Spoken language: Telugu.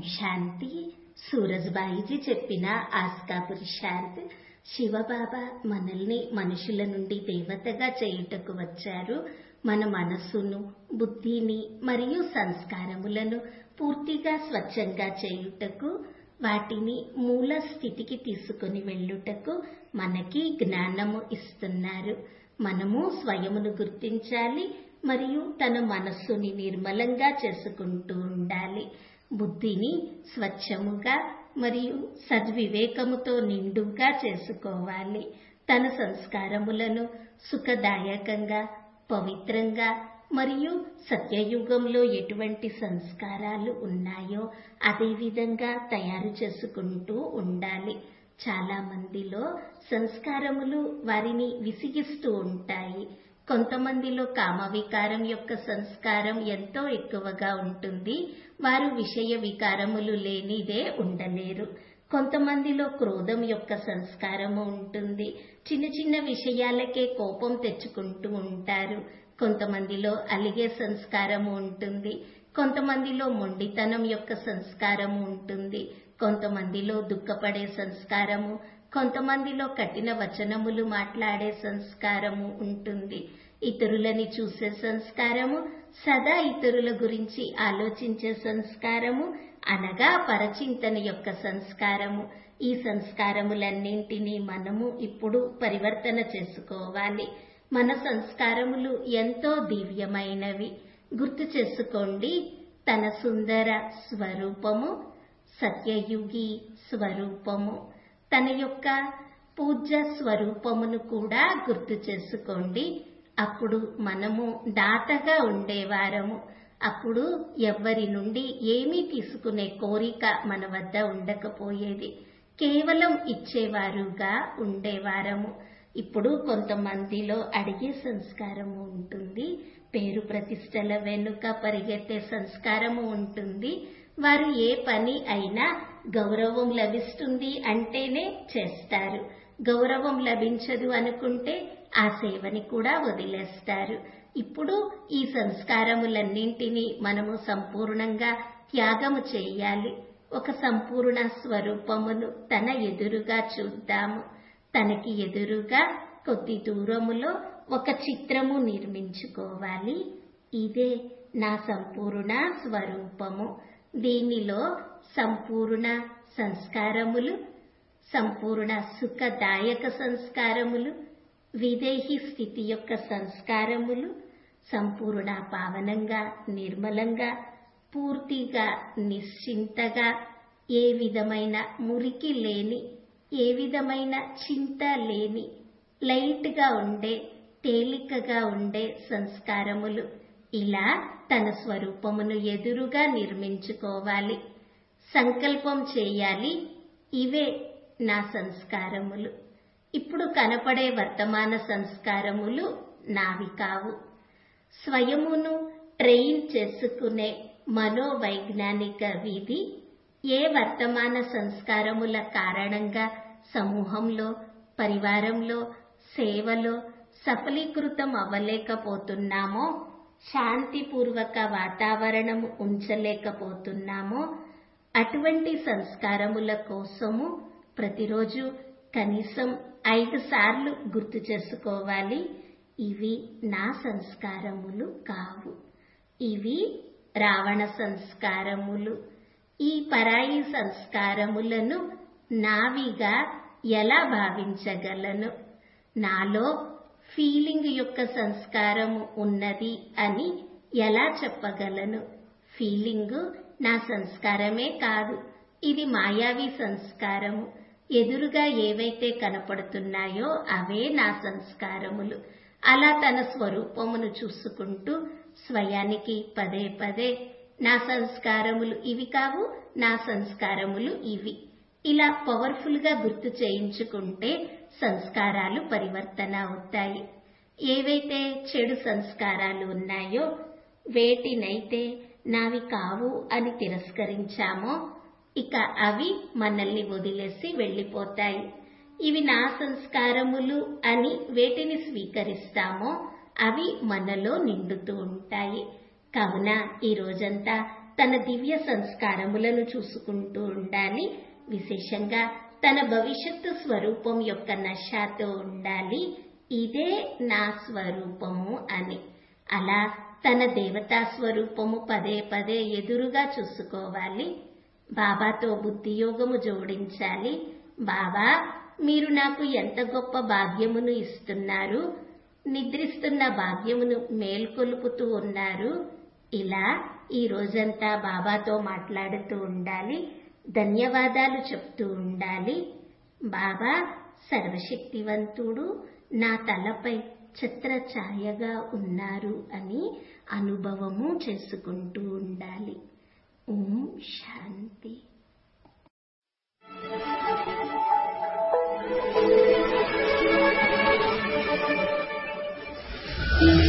శాంతి సూరజ్బాయిజీ చెప్పిన ఆస్కాపురి శాంత్ శివబాబా మనల్ని మనుషుల నుండి దేవతగా చేయుటకు వచ్చారు మన మనస్సును బుద్ధిని మరియు సంస్కారములను పూర్తిగా స్వచ్ఛంగా చేయుటకు వాటిని మూల స్థితికి తీసుకుని వెళ్ళుటకు మనకి జ్ఞానము ఇస్తున్నారు మనము స్వయమును గుర్తించాలి మరియు తన మనస్సుని నిర్మలంగా చేసుకుంటూ ఉండాలి బుద్ధిని స్వచ్ఛముగా మరియు సద్వివేకముతో నిండుగా చేసుకోవాలి తన సంస్కారములను సుఖదాయకంగా పవిత్రంగా మరియు సత్యయుగంలో ఎటువంటి సంస్కారాలు ఉన్నాయో అదే విధంగా తయారు చేసుకుంటూ ఉండాలి చాలా మందిలో సంస్కారములు వారిని విసిగిస్తూ ఉంటాయి కొంతమందిలో కామవికారం యొక్క సంస్కారం ఎంతో ఎక్కువగా ఉంటుంది వారు విషయ వికారములు లేనిదే ఉండలేరు కొంతమందిలో క్రోధం యొక్క సంస్కారము ఉంటుంది చిన్న చిన్న విషయాలకే కోపం తెచ్చుకుంటూ ఉంటారు కొంతమందిలో అలిగే సంస్కారము ఉంటుంది కొంతమందిలో మొండితనం యొక్క సంస్కారము ఉంటుంది కొంతమందిలో దుఃఖపడే సంస్కారము కొంతమందిలో కఠిన వచనములు మాట్లాడే సంస్కారము ఉంటుంది ఇతరులని చూసే సంస్కారము సదా ఇతరుల గురించి ఆలోచించే సంస్కారము అనగా పరచింతన యొక్క సంస్కారము ఈ సంస్కారములన్నింటినీ మనము ఇప్పుడు పరివర్తన చేసుకోవాలి మన సంస్కారములు ఎంతో దివ్యమైనవి గుర్తు చేసుకోండి తన సుందర స్వరూపము సత్యయుగి స్వరూపము తన యొక్క పూజ్య స్వరూపమును కూడా గుర్తు చేసుకోండి అప్పుడు మనము దాతగా ఉండేవారము అప్పుడు ఎవ్వరి నుండి ఏమీ తీసుకునే కోరిక మన వద్ద ఉండకపోయేది కేవలం ఇచ్చేవారుగా ఉండేవారము ఇప్పుడు కొంతమందిలో అడిగే సంస్కారము ఉంటుంది పేరు ప్రతిష్టల వెనుక పరిగెత్తే సంస్కారము ఉంటుంది వారు ఏ పని అయినా గౌరవం లభిస్తుంది అంటేనే చేస్తారు గౌరవం లభించదు అనుకుంటే ఆ సేవని కూడా వదిలేస్తారు ఇప్పుడు ఈ సంస్కారములన్నింటినీ మనము సంపూర్ణంగా త్యాగము చేయాలి ఒక సంపూర్ణ స్వరూపమును తన ఎదురుగా చూద్దాము తనకి ఎదురుగా కొద్ది దూరములో ఒక చిత్రము నిర్మించుకోవాలి ఇదే నా సంపూర్ణ స్వరూపము దీనిలో సంపూర్ణ సంస్కారములు సంపూర్ణ సుఖదాయక సంస్కారములు విదేహీ స్థితి యొక్క సంస్కారములు సంపూర్ణ పావనంగా నిర్మలంగా పూర్తిగా నిశ్చింతగా ఏ విధమైన మురికి లేని ఏ విధమైన చింత లేని లైట్గా ఉండే తేలికగా ఉండే సంస్కారములు ఇలా తన స్వరూపమును ఎదురుగా నిర్మించుకోవాలి సంకల్పం చేయాలి ఇవే నా సంస్కారములు ఇప్పుడు కనపడే వర్తమాన సంస్కారములు నావి కావు స్వయమును ట్రైన్ చేసుకునే మనోవైజ్ఞానిక విధి ఏ వర్తమాన సంస్కారముల కారణంగా సమూహంలో పరివారంలో సేవలో సఫలీకృతం అవ్వలేకపోతున్నామో శాంతిపూర్వక వాతావరణం ఉంచలేకపోతున్నామో అటువంటి సంస్కారముల కోసము ప్రతిరోజు కనీసం ఐదు సార్లు గుర్తు చేసుకోవాలి ఇవి నా సంస్కారములు కావు ఇవి రావణ సంస్కారములు ఈ పరాయి సంస్కారములను నావిగా ఎలా భావించగలను నాలో ఫీలింగ్ యొక్క సంస్కారము ఉన్నది అని ఎలా చెప్పగలను ఫీలింగ్ నా సంస్కారమే కాదు ఇది మాయావి సంస్కారము ఎదురుగా ఏవైతే కనపడుతున్నాయో అవే నా సంస్కారములు అలా తన స్వరూపమును చూసుకుంటూ స్వయానికి పదే పదే నా సంస్కారములు ఇవి కావు నా సంస్కారములు ఇవి ఇలా పవర్ఫుల్ గా గుర్తు చేయించుకుంటే సంస్కారాలు పరివర్తన అవుతాయి ఏవైతే చెడు సంస్కారాలు ఉన్నాయో వేటినైతే నావి కావు అని తిరస్కరించామో ఇక అవి మనల్ని వదిలేసి వెళ్ళిపోతాయి ఇవి నా సంస్కారములు అని వేటిని స్వీకరిస్తామో అవి మనలో నిండుతూ ఉంటాయి కావున ఈ రోజంతా తన దివ్య సంస్కారములను చూసుకుంటూ ఉండాలి విశేషంగా తన భవిష్యత్తు స్వరూపం యొక్క నశాతో ఉండాలి ఇదే నా స్వరూపము అని అలా తన దేవతా స్వరూపము పదే పదే ఎదురుగా చూసుకోవాలి బాబాతో బుద్ధియోగము జోడించాలి బాబా మీరు నాకు ఎంత గొప్ప భాగ్యమును ఇస్తున్నారు నిద్రిస్తున్న భాగ్యమును మేల్కొలుపుతూ ఉన్నారు ఇలా ఈ రోజంతా బాబాతో మాట్లాడుతూ ఉండాలి ధన్యవాదాలు చెప్తూ ఉండాలి బాబా సర్వశక్తివంతుడు నా తలపై ఛత్ర ఛాయగా ఉన్నారు అని అనుభవము చేసుకుంటూ ఉండాలి ఓం శాంతి Thank you.